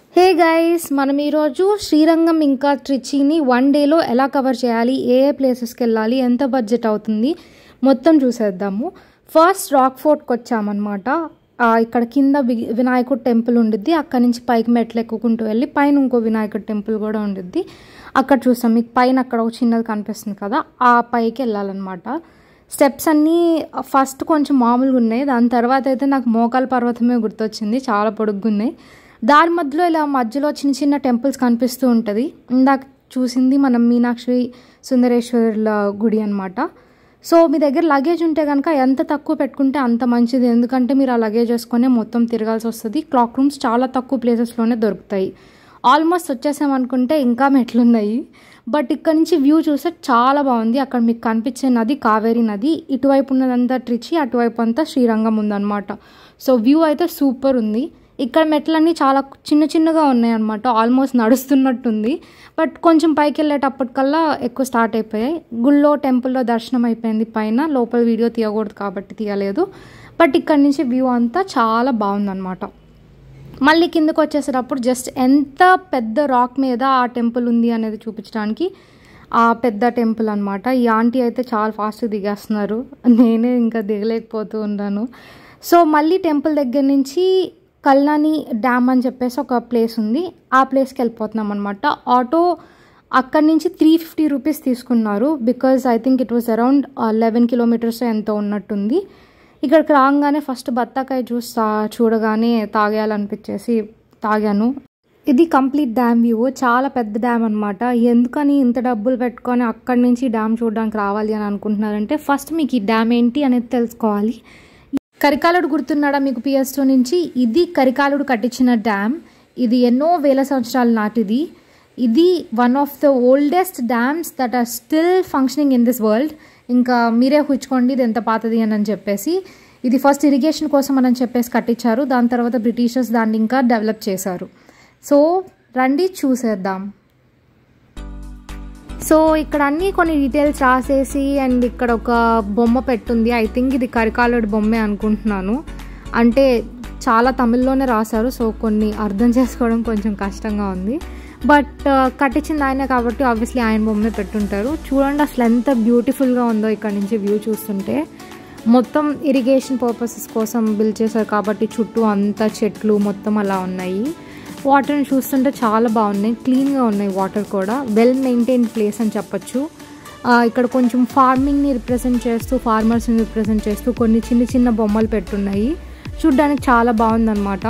hey guys మనం ఈరోజు శ్రీరంగం ఇంకా ట్రిచీని వన్ డేలో ఎలా కవర్ చేయాలి ఏ ఏ ప్లేసెస్కి వెళ్ళాలి ఎంత బడ్జెట్ అవుతుంది మొత్తం చూసేద్దాము ఫస్ట్ రాక్ ఫోర్ట్కి వచ్చామన్నమాట ఆ, ఇక్కడ కింద వి- వినాయకుడు టెంపుల్ ఉండిద్ది అక్కడ నుంచి పైకి మెట్లు ఎక్కుకుంటూ వెళ్ళి పైన ఇంకో వినాయకుడు టెంపుల్ కూడా ఉండిద్ది అక్కడ చూస్తాం మీకు పైన అక్కడ ఒక చిన్నది కనిపిస్తుంది కదా ఆ పైకి వెళ్ళాలన్నమాట స్టెప్స్ అన్నీ ఫస్ట్ కొంచెం మామూలుగా ఉన్నాయి దాని తర్వాత అయితే నాకు మోకాల పర్వతమే గుర్తొచ్చింది చాలా పొడుగ్గా ఉన్నాయి దారి మధ్యలో ఇలా మధ్యలో చిన్న చిన్న టెంపుల్స్ కనిపిస్తూ ఉంటుంది ఇందాక చూసింది మనం మీనాక్షి సుందరేశ్వర్ల గుడి అనమాట సో మీ దగ్గర లగేజ్ ఉంటే కనుక ఎంత తక్కువ పెట్టుకుంటే అంత మంచిది ఎందుకంటే మీరు ఆ లగేజ్ వేసుకొని మొత్తం తిరగాల్సి వస్తుంది క్లాక్ రూమ్స్ చాలా తక్కువ ప్లేసెస్లోనే దొరుకుతాయి ఆల్మోస్ట్ వచ్చేసామనుకుంటే ఇంకా మెట్లున్నాయి బట్ ఇక్కడ నుంచి వ్యూ చూస్తే చాలా బాగుంది అక్కడ మీకు కనిపించే నది కావేరీ నది ఇటువైపు ఉన్నదంతా ట్రిచి అటువైపు అంతా శ్రీరంగం ఉందన్నమాట సో వ్యూ అయితే సూపర్ ఉంది ఇక్కడ మెట్లన్నీ చాలా చిన్న చిన్నగా ఉన్నాయి అనమాట ఆల్మోస్ట్ నడుస్తున్నట్టుంది బట్ కొంచెం పైకి వెళ్ళేటప్పటికల్లా ఎక్కువ స్టార్ట్ అయిపోయాయి గుళ్ళో టెంపుల్లో దర్శనం అయిపోయింది పైన లోపల వీడియో తీయకూడదు కాబట్టి తీయలేదు బట్ ఇక్కడ నుంచి వ్యూ అంతా చాలా బాగుందన్నమాట మళ్ళీ కిందకు వచ్చేసేటప్పుడు జస్ట్ ఎంత పెద్ద రాక్ మీద ఆ టెంపుల్ ఉంది అనేది చూపించడానికి ఆ పెద్ద టెంపుల్ అనమాట ఈ ఆంటీ అయితే చాలా ఫాస్ట్గా దిగేస్తున్నారు నేనే ఇంకా దిగలేకపోతూ ఉన్నాను సో మళ్ళీ టెంపుల్ దగ్గర నుంచి కల్లాని డ్యామ్ అని చెప్పేసి ఒక ప్లేస్ ఉంది ఆ ప్లేస్కి వెళ్ళిపోతున్నాం అనమాట ఆటో అక్కడి నుంచి త్రీ ఫిఫ్టీ రూపీస్ తీసుకున్నారు because I think it was around eleven kilometres ఎంతో ఉన్నట్టుంది ఇక్కడికి రాగానే ఫస్ట్ బత్తాకాయ జ్యూస్ తా- చూడగానే తాగేయాలనిపించేసి తాగాను ఇది కంప్లీట్ డ్యామ్ వ్యూ చాలా పెద్ద డ్యామ్ అనమాట ఎందుకని ఇంత డబ్బులు పెట్టుకొని అక్కడి నుంచి డ్యామ్ చూడడానికి రావాలి అని అనుకుంటున్నారంటే ఫస్ట్ మీకు ఈ డ్యామ్ ఏంటి అనేది తెలుసుకోవాలి కరికాలుడు గుర్తున్నాడా మీకు పిఎస్ టూ నుంచి ఇది కరికాలుడు కట్టించిన డ్యామ్ ఇది ఎన్నో వేల సంవత్సరాల నాటిది ఇది one of the oldest dams that are still functioning in this world ఇంకా మీరే కూర్చోండి ఇది ఎంత పాతది అని అని చెప్పేసి ఇది ఫస్ట్ ఇరిగేషన్ కోసం అని చెప్పేసి కట్టించారు దాని తర్వాత బ్రిటిషర్స్ దాన్ని ఇంకా డెవలప్ చేశారు సో రండి చూసేద్దాం సో ఇక్కడ అన్ని కొన్ని డీటెయిల్స్ రాసేసి అండ్ ఇక్కడ ఒక బొమ్మ పెట్టుంది ఐ థింక్ ఇది కరికాలుడి బొమ్మే అనుకుంటున్నాను అంటే చాలా తమిళ్లోనే రాశారు సో కొన్ని అర్థం చేసుకోవడం కొంచెం కష్టంగా ఉంది బట్ కట్టించింది ఆయనే కాబట్టి ఆబ్వియస్లీ ఆయన బొమ్మే పెట్టుంటారు చూడండి అసలు ఎంత బ్యూటిఫుల్గా ఉందో ఇక్కడ నుంచి వ్యూ చూస్తుంటే మొత్తం ఇరిగేషన్ పర్పసెస్ కోసం బిల్డ్ చేశారు కాబట్టి చుట్టూ అంతా చెట్లు మొత్తం అలా ఉన్నాయి వాటర్ని చూస్తుంటే చాలా బాగున్నాయి క్లీన్గా ఉన్నాయి వాటర్ కూడా వెల్ మెయింటైన్ ప్లేస్ అని చెప్పొచ్చు ఆ, ఇక్కడ కొంచెం ఫార్మింగ్ని రిప్రజెంట్ చేస్తూ ఫార్మర్స్ని రిప్రజెంట్ చేస్తూ కొన్ని చిన్న చిన్న బొమ్మలు పెట్టున్నాయి చూడ్డానికి చాలా బాగుందన్నమాట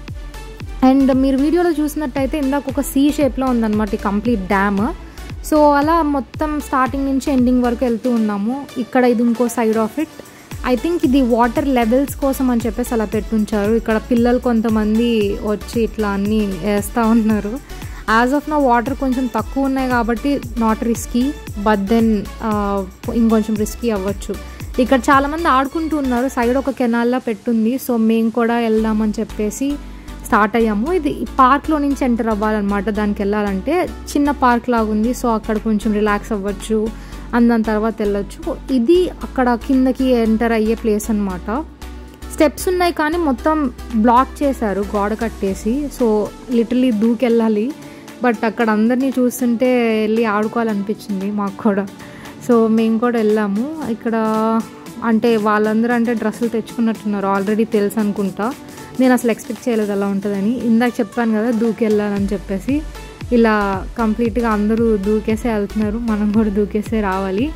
అండ్ మీరు వీడియోలో చూసినట్టయితే ఇందాక ఒక సీ షేప్లో ఉందన్నమాట ఈ కంప్లీట్ డ్యామ్ సో అలా మొత్తం స్టార్టింగ్ నుంచి ఎండింగ్ వరకు వెళ్తూ ఉన్నాము ఇక్కడ ఇది ఇంకో side of it I think ఇది వాటర్ లెవెల్స్ కోసం అని చెప్పేసి అలా పెట్టుంచారు ఇక్కడ పిల్లలు కొంతమంది వచ్చి ఇట్లా అన్నీ వేస్తూ ఉన్నారు యాజ్ ఆఫ్ నా వాటర్ కొంచెం తక్కువ ఉన్నాయి కాబట్టి నాట్ రిస్కీ బట్ దెన్ ఇంకొంచెం రిస్కీ అవ్వచ్చు ఇక్కడ చాలామంది ఆడుకుంటూ ఉన్నారు సైడ్ ఒక కెనాల్లా పెట్టుంది సో మేము కూడా వెళ్దామని చెప్పేసి స్టార్ట్ అయ్యాము ఇది పార్క్లో నుంచి ఎంటర్ అవ్వాలన్నమాట దానికి వెళ్ళాలంటే చిన్న పార్క్ లాగా ఉంది సో అక్కడ కొంచెం రిలాక్స్ అవ్వచ్చు అండ్ దాని తర్వాత వెళ్ళొచ్చు ఇది అక్కడ కిందకి ఎంటర్ అయ్యే ప్లేస్ అనమాట స్టెప్స్ ఉన్నాయి కానీ మొత్తం బ్లాక్ చేశారు గోడ కట్టేసి సో లిటరలీ దూకెళ్ళాలి బట్ అక్కడ అందరినీ చూస్తుంటే వెళ్ళి ఆడుకోవాలనిపించింది మాకు కూడా సో మేము కూడా వెళ్ళాము ఇక్కడ అంటే వాళ్ళందరూ అంటే డ్రెస్సులు తెచ్చుకున్నట్టున్నారు ఆల్రెడీ తెలుసు అనుకుంటా నేను అసలు ఎక్స్పెక్ట్ చేయలేదు అలా ఉంటుందని ఇందాక చెప్పాను కదా దూకెళ్ళాలని చెప్పేసి ఇలా కంప్లీట్గా అందరూ దూకేసే వెళ్తున్నారు మనం కూడా దూకేసే రావాలి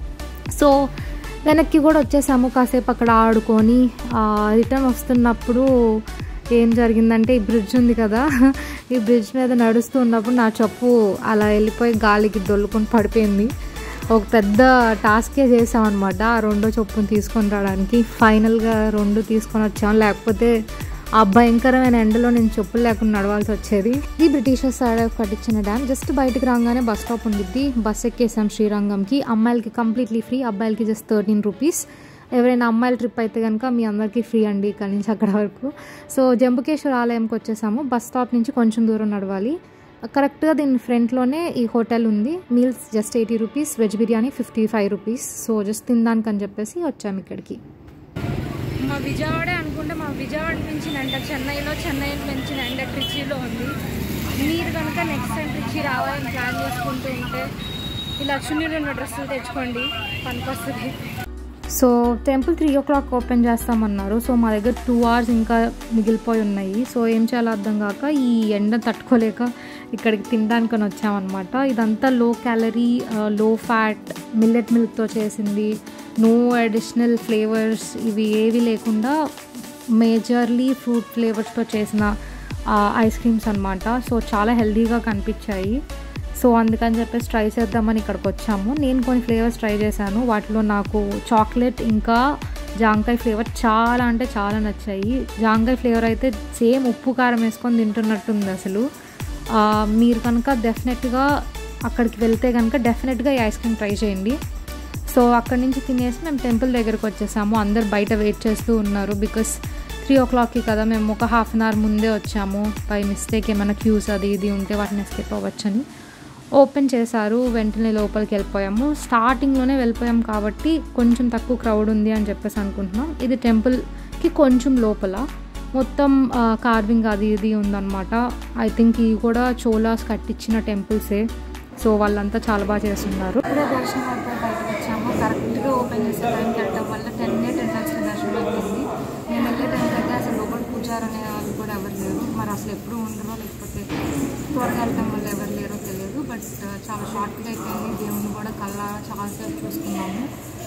సో వెనక్కి కూడా వచ్చేసాము కాసేపు అక్కడ ఆడుకొని రిటర్న్ వస్తున్నప్పుడు ఏం జరిగిందంటే ఈ బ్రిడ్జ్ ఉంది కదా ఈ బ్రిడ్జ్ మీద నడుస్తూ ఉన్నప్పుడు నా చెప్పు అలా వెళ్ళిపోయి గాలికి దొల్లుకొని పడిపోయింది ఒక పెద్ద టాస్కే చేసాం అనమాట ఆ రెండో చొప్పును తీసుకొని రావడానికి ఫైనల్గా రెండు తీసుకొని వచ్చాం లేకపోతే ఆ భయంకరమైన ఎండలో నేను చెప్పులు లేకుండా నడవాల్సి వచ్చేది ఈ బ్రిటిషర్స్ సైడ్ కట్టించిన డ్యామ్ జస్ట్ బయటకు రాగానే బస్ స్టాప్ ఉండిద్ది బస్ ఎక్కేసాం శ్రీరంగంకి అమ్మాయిలకి కంప్లీట్లీ ఫ్రీ అబ్బాయిలకి జస్ట్ థర్టీన్ రూపీస్ ఎవరైనా అమ్మాయిల ట్రిప్ అయితే కనుక మీ అందరికీ ఫ్రీ అండి ఇక్కడ నుంచి అక్కడ వరకు సో జంబుకేశ్వర ఆలయంకి వచ్చేసాము బస్ స్టాప్ నుంచి కొంచెం దూరం నడవాలి కరెక్ట్గా దీని ఫ్రంట్లోనే ఈ హోటల్ ఉంది meals just eighty rupees veg biryani fifty five rupees so just తినడానికి అని చెప్పేసి వచ్చాము ఇక్కడికి మా విజయవాడే అనుకుంటున్నాను అనుకుంటే మా విజయవాడ నుంచి ఎండ చెన్నైలో చెన్నై నుంచి ఎండ ట్రిచీలో ఉంది మీరు కనుక నెక్స్ట్ టైం ట్రిచీ రావాలని ప్లాన్ చేసుకుంటూ ఉంటే ఇలా చున్నీలు ఉన్న డ్రెస్సులు తెచ్చుకోండి పనికొస్తుంది so temple three o'clock open చేస్తామన్నారు సో మా దగ్గర టూ అవర్స్ ఇంకా మిగిలిపోయి ఉన్నాయి సో ఏం చేయాలో అర్థం కాక ఈ ఎండ తట్టుకోలేక ఇక్కడికి తినడానికని వచ్చామన్నమాట ఇదంతా లో క్యాలరీ లో ఫ్యాట్ మిల్లెట్ మిల్క్తో చేసింది నో అడిషనల్ ఫ్లేవర్స్ ఇవి ఏవి లేకుండా మేజర్లీ ఫ్రూట్ ఫ్లేవర్స్తో చేసిన ఐస్ క్రీమ్స్ అనమాట సో చాలా హెల్తీగా కనిపించాయి సో అందుకని చెప్పేసి ట్రై చేద్దామని ఇక్కడికి వచ్చాము నేను కొన్ని ఫ్లేవర్స్ ట్రై చేశాను వాటిలో నాకు చాక్లెట్ ఇంకా జాంకాయ ఫ్లేవర్ చాలా అంటే చాలా నచ్చాయి జాంకాయ ఫ్లేవర్ అయితే సేమ్ ఉప్పు కారం వేసుకొని తింటున్నట్టుంది అసలు ఆ, మీరు కనుక డెఫినెట్గా అక్కడికి వెళ్తే కనుక డెఫినెట్గా ఈ ఐస్ క్రీమ్ ట్రై చేయండి సో అక్కడి నుంచి తినేసి మేము టెంపుల్ దగ్గరకు వచ్చేసాము అందరు బయట వెయిట్ చేస్తూ ఉన్నారు బికాస్ త్రీ ఓ క్లాక్కి కదా మేము ఒక హాఫ్ అన్ అవర్ ముందే వచ్చాము బై మిస్టేక్ ఏమైనా క్యూస్ అది ఇది ఉంటే వాటిని ఎస్కేప్ అవ్వచ్చని ఓపెన్ చేశారు వెంటనే లోపలికి వెళ్ళిపోయాము స్టార్టింగ్లోనే వెళ్ళిపోయాం కాబట్టి కొంచెం తక్కువ క్రౌడ్ ఉంది అని చెప్పేసి అనుకుంటున్నాం ఇది టెంపుల్కి కొంచెం లోపల మొత్తం కార్వింగ్ అది ఇది ఉందన్నమాట ఐ థింక్ ఇవి కూడా చోలాస్ కట్టించిన టెంపుల్సే సో వాళ్ళంతా చాలా బాగా చేస్తున్నారు ఇప్పుడే దర్శనం అయిపోయి బయటకు వచ్చాము కరెక్ట్గా ఓపెన్ చేసే టైంకి వెళ్ళడం వల్ల టెన్ డే టెన్ లక్షల దర్శనం అయిపోయింది మేము వెళ్ళే టైంకి అయితే అసలు లోపల పూజారు అనే వాళ్ళు కూడా ఎవరు లేరు మరి అసలు ఎప్పుడు ఉండరో లేకపోతే త్వరగా వెళ్ళడం వల్ల ఎవరు లేరో తెలియదు బట్ చాలా షార్ట్గా అయిపోయింది దేవుని కూడా కళ్ళ చాలాసేపు చూసుకున్నాము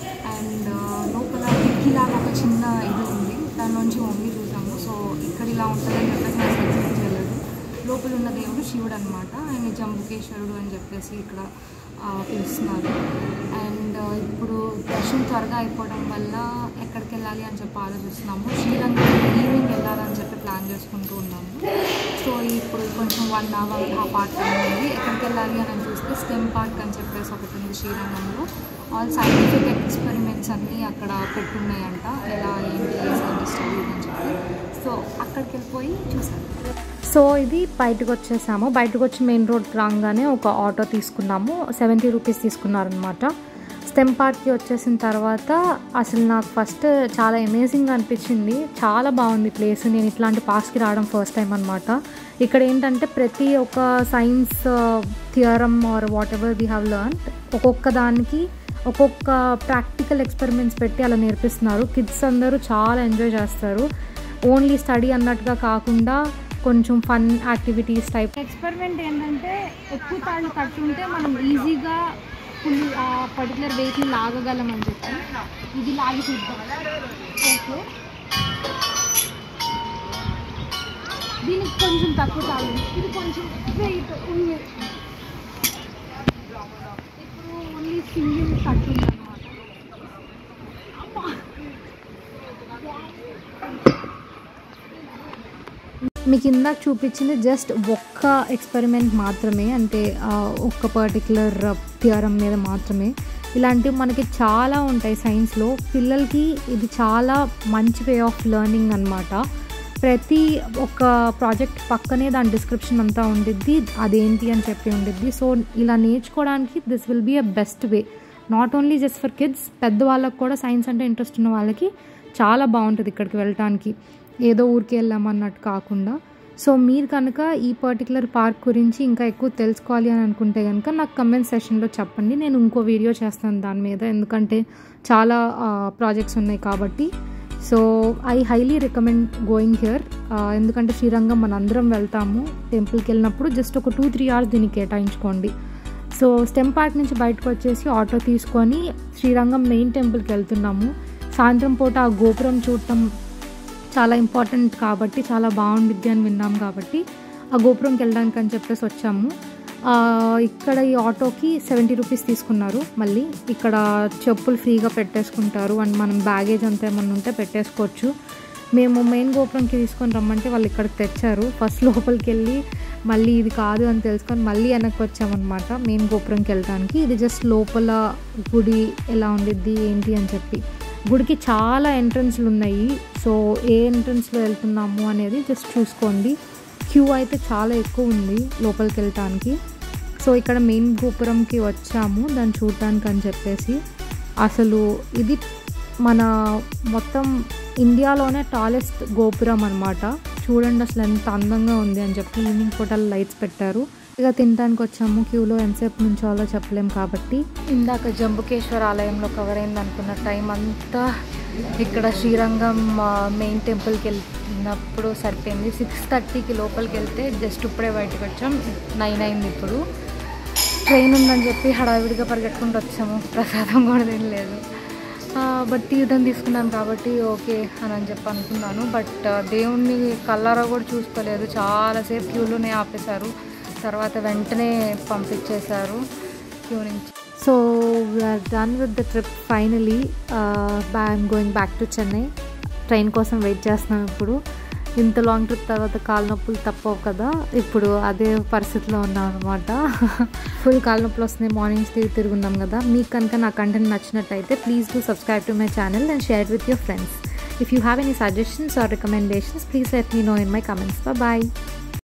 అండ్ లోపల కిటికీలాగా ఒక చిన్న ఇది ఉంది దానిలోంచి మమ్మీ చూసాము సో ఇక్కడ ఇలా ఉంటుందని చెప్పేసి నాకు ఎక్స్పెక్ట్ చేయలేదు లోపల ఉన్న దేవుడు శివుడు అనమాట ఆయన జంబుకేశ్వరుడు అని చెప్పేసి ఇక్కడ ఆ, పిలుస్తున్నారు అండ్ ఇప్పుడు దర్శనం త్వరగా అయిపోవడం వల్ల ఎక్కడికి వెళ్ళాలి అని చెప్పి ఆలోచిస్తున్నాము శ్రీరంగం ఈవినింగ్ వెళ్ళాలని చెప్పి ప్లాన్ చేసుకుంటూ ఉన్నాము సో ఇప్పుడు కొంచెం one hour half part time ఉంది ఎక్కడికి వెళ్ళాలి అని చూస్తే స్టెమ్ పార్క్ అని చెప్పేసి ఒకటి ఉంది శ్రీరంగంలో ఆల్ సైంటిఫిక్ ఎక్స్పెరిమెంట్స్ అన్నీ అక్కడ పెట్టున్నాయంట ఎలా ఏంటి సైంటిస్ట్ అది ఇది అని చెప్పి సో అక్కడికి వెళ్ళిపోయి చూసాను సో ఇది బయటకు వచ్చేసాము బయటకు వచ్చి మెయిన్ రోడ్ రాగానే ఒక ఆటో తీసుకున్నాము సెవెంటీ రూపీస్ తీసుకున్నారనమాట స్టెమ్ పార్క్కి వచ్చేసిన తర్వాత అసలు నాకు ఫస్ట్ చాలా అమేజింగ్గా అనిపించింది చాలా బాగుంది ప్లేస్ నేను ఇట్లాంటి పార్క్స్కి రావడం ఫస్ట్ టైం అనమాట ఇక్కడ ఏంటంటే ప్రతి ఒక్క science theorem or whatever we have learn ఒక్కొక్క దానికి ఒక్కొక్క ప్రాక్టికల్ ఎక్స్పెరిమెంట్స్ పెట్టి అలా నేర్పిస్తున్నారు కిడ్స్ అందరూ చాలా ఎంజాయ్ చేస్తారు ఓన్లీ స్టడీ అన్నట్టుగా కాకుండా కొంచెం ఫన్ యాక్టివిటీస్ టైప్ ఎక్స్పెరిమెంట్ ఏంటంటే ఎక్కువ తాళ్ళు కట్టుంటే మనం ఈజీగా ఫుల్ ఆ పర్టికులర్ వెయిట్ని లాగగలం అని చెప్పి ఇది లాగి చూద్దాం ఓకే దీనికి కొంచెం తక్కువ తాళ్ళు ఇది కొంచెం వెయిట్ ఉంది ఇప్పుడు ఓన్లీ సింగిల్ కట్టుంది అనమాట మీకు ఇందాక చూపించింది జస్ట్ ఒక్క ఎక్స్పెరిమెంట్ మాత్రమే అంటే ఆ, ఒక్క పర్టికులర్ థియరం మీద మాత్రమే ఇలాంటివి మనకి చాలా ఉంటాయి సైన్స్లో పిల్లలకి ఇది చాలా మంచి వే ఆఫ్ లెర్నింగ్ అనమాట ప్రతి ఒక్క ప్రాజెక్ట్ పక్కనే దాని డిస్క్రిప్షన్ అంతా ఉండిద్ది అదేంటి అని చెప్పి ఉండిద్ది సో ఇలా నేర్చుకోవడానికి this will be a best way not only just for kids పెద్దవాళ్ళకి కూడా సైన్స్ అంటే ఇంట్రెస్ట్ ఉన్న వాళ్ళకి చాలా బాగుంటుంది ఇక్కడికి వెళ్ళటానికి ఏదో ఊరికి వెళ్ళామన్నట్టు కాకుండా సో మీరు కనుక ఈ పర్టికులర్ పార్క్ గురించి ఇంకా ఎక్కువ తెలుసుకోవాలి అని అనుకుంటే కనుక నాకు కమెంట్ సెషన్లో చెప్పండి నేను ఇంకో వీడియో చేస్తాను దాని మీద ఎందుకంటే చాలా ప్రాజెక్ట్స్ ఉన్నాయి కాబట్టి so I highly recommend going here ఎందుకంటే శ్రీరంగం మనందరం వెళ్తాము టెంపుల్కి వెళ్ళినప్పుడు జస్ట్ ఒక టూ త్రీ అవర్స్ దీనికి కేటాయించుకోండి సో స్టెమ్ పార్క్ నుంచి బయటకు వచ్చేసి ఆటో తీసుకొని శ్రీరంగం మెయిన్ టెంపుల్కి వెళ్తున్నాము సాయంత్రం పూట ఆ గోపురం చూడటం చాలా ఇంపార్టెంట్ కాబట్టి చాలా బాగుండిద్ది అని విన్నాం కాబట్టి ఆ గోపురంకి వెళ్ళడానికి అని చెప్పేసి వచ్చాము ఆ, ఇక్కడ ఈ ఆటోకి సెవెంటీ రూపీస్ తీసుకున్నారు మళ్ళీ ఇక్కడ చెప్పులు ఫ్రీగా పెట్టేసుకుంటారు అండ్ మనం బ్యాగేజ్ అంతా ఏమన్నా ఉంటే పెట్టేసుకోవచ్చు మేము మెయిన్ గోపురంకి తీసుకొని రమ్మంటే వాళ్ళు ఇక్కడికి తెచ్చారు ఫస్ట్ లోపలికి వెళ్ళి మళ్ళీ ఇది కాదు అని తెలుసుకొని మళ్ళీ వెనక్కి వచ్చామన్నమాట మెయిన్ గోపురంకి వెళ్ళడానికి ఇది జస్ట్ లోపల గుడి ఎలా ఉండిద్ది ఏంటి అని చెప్పి గుడికి చాలా ఎంట్రన్స్లు ఉన్నాయి సో ఏ ఎంట్రన్స్లో వెళ్తున్నాము అనేది జస్ట్ చూసుకోండి క్యూ అయితే చాలా ఎక్కువ ఉంది లోపలికి వెళ్ళటానికి సో ఇక్కడ మెయిన్ గోపురంకి వచ్చాము దాన్ని చూడటానికి అని చెప్పేసి అసలు ఇది మన మొత్తం ఇండియాలోనే టాలెస్ట్ గోపురం అనమాట చూడండి అసలు ఎంత అందంగా ఉంది అని చెప్పి ఈవినింగ్ పూటలు లైట్స్ పెట్టారు ఇక తినడానికి వచ్చాము క్యూలో ఎంతసేపు నుంచోలో చెప్పలేం కాబట్టి ఇందాక జంబుకేశ్వర ఆలయంలో కవర్ అయింది అనుకున్న టైం అంతా ఇక్కడ శ్రీరంగం మెయిన్ టెంపుల్కి వెళ్ళినప్పుడు సరిపోయింది సిక్స్ థర్టీకి లోపలికి వెళ్తే జస్ట్ ఇప్పుడే బయటకు వచ్చాం నైన్ అయింది ఇప్పుడు ట్రైన్ ఉందని చెప్పి హడావిడిగా పరిగెట్టుకుంటూ వచ్చాము ప్రసాదం కూడా తినలేదు బట్ తీర్థం తీసుకున్నాను కాబట్టి ఓకే అని అని చెప్పి అనుకున్నాను బట్ దేవుణ్ణి కల్లారా కూడా చూసుకోలేదు చాలాసేపు క్యూలోనే ఆపేశారు తర్వాత వెంటనే పంపించేశారు క్యూ నుంచి so we're done with the trip finally I'm going back to Chennai train కోసం వెయిట్ చేస్తున్నాం ఇప్పుడు ఇంత లాంగ్ ట్రిప్ తర్వాత కాలు నొప్పులు తప్పవు కదా ఇప్పుడు అదే పరిస్థితిలో ఉన్నాం అనమాట ఫుల్ కాలు నొప్పులు వస్తున్నాయి మార్నింగ్స్ తిరిగి తిరుగున్నాం కదా మీకు కనుక నా కంటెంట్ నచ్చినట్టయితే please do subscribe to my channel and share with your friends if you have any suggestions or recommendations please let me know in my comments bye